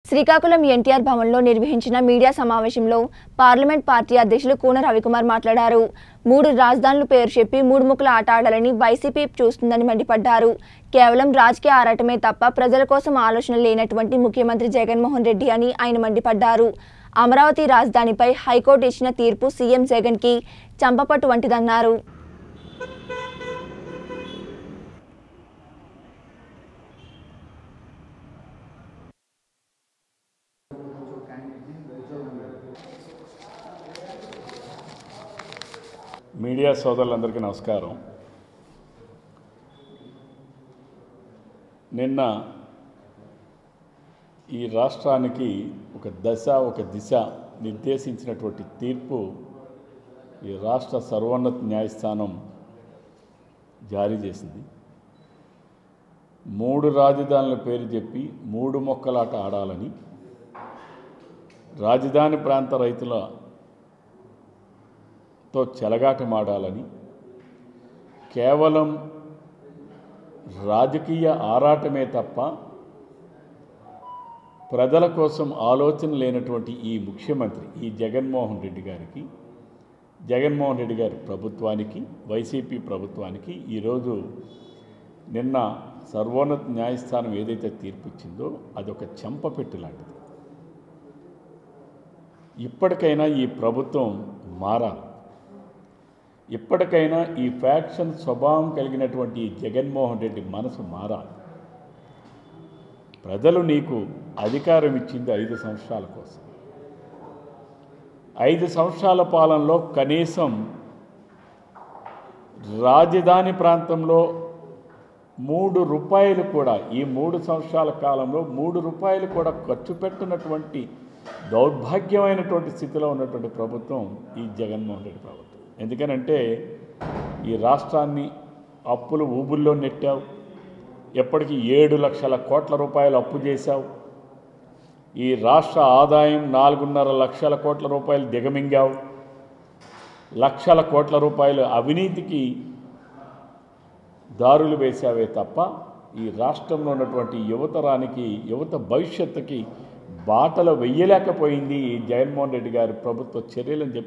శ్రీకాకుళం ఎన్టీఆర్ భవన్లో నిర్వహించిన మీడియా సమావేశంలో పార్లమెంట్ పార్టీ అధ్యక్షులు కూన రవికుమార్ మాట్లాడారు మూడు రాజధానులు పేరు చెప్పి మూడు ముక్కల ఆట ఆడాలని వైసీపీ చూస్తుందని మండిపడ్డారు కేవలం రాజకీయ ఆరాటమే తప్ప ప్రజల కోసం ఆలోచన లేనటువంటి ముఖ్యమంత్రి జగన్మోహన్ రెడ్డి అని ఆయన మండిపడ్డారు అమరావతి రాజధానిపై హైకోర్టు ఇచ్చిన తీర్పు సీఎం జగన్కి చంపపట్టు వంటిదన్నారు మీడియా సోదరులందరికీ నమస్కారం నిన్న ఈ రాష్ట్రానికి ఒక దశ ఒక దిశ నిర్దేశించినటువంటి తీర్పు ఈ రాష్ట్ర సర్వోన్నత న్యాయస్థానం జారీ చేసింది మూడు రాజధానుల పేరు చెప్పి మూడు మొక్కలాట ఆడాలని రాజధాని ప్రాంత రైతుల తో చెలగాటమాడాలని కేవలం రాజకీయ ఆరాటమే తప్ప ప్రజల కోసం ఆలోచన లేనటువంటి ఈ ముఖ్యమంత్రి ఈ జగన్మోహన్ రెడ్డి గారికి జగన్మోహన్ రెడ్డి గారి ప్రభుత్వానికి వైసీపీ ప్రభుత్వానికి ఈరోజు నిన్న సర్వోన్నత న్యాయస్థానం ఏదైతే తీర్పు ఇచ్చిందో అదొక చెంపపెట్టు లాంటిది ఇప్పటికైనా ఈ ప్రభుత్వం మారాలి ఇప్పటికైనా ఈ ఫ్యాక్షన్ స్వభావం కలిగినటువంటి ఈ జగన్మోహన్ రెడ్డి మనసు మారాలి ప్రజలు నీకు అధికారం ఇచ్చింది ఐదు సంవత్సరాల కోసం ఐదు సంవత్సరాల పాలనలో కనీసం రాజధాని ప్రాంతంలో మూడు రూపాయలు కూడా ఈ మూడు సంవత్సరాల కాలంలో మూడు రూపాయలు కూడా ఖర్చు పెట్టినటువంటి దౌర్భాగ్యమైనటువంటి స్థితిలో ఉన్నటువంటి ప్రభుత్వం ఈ జగన్మోహన్ రెడ్డి ప్రభుత్వం ఎందుకనంటే ఈ రాష్ట్రాన్ని అప్పులు ఊబుల్లో నెట్టావు ఎప్పటికీ ఏడు లక్షల కోట్ల రూపాయలు అప్పు చేశావు ఈ రాష్ట్ర ఆదాయం నాలుగున్నర లక్షల కోట్ల రూపాయలు దిగమింగావు లక్షల కోట్ల రూపాయలు అవినీతికి దారులు వేశావే తప్ప ఈ రాష్ట్రంలో ఉన్నటువంటి యువతరానికి యువత భవిష్యత్తుకి బాటలు వెయ్యలేకపోయింది ఈ జగన్మోహన్ రెడ్డి గారి ప్రభుత్వ చర్యలని చెప్పి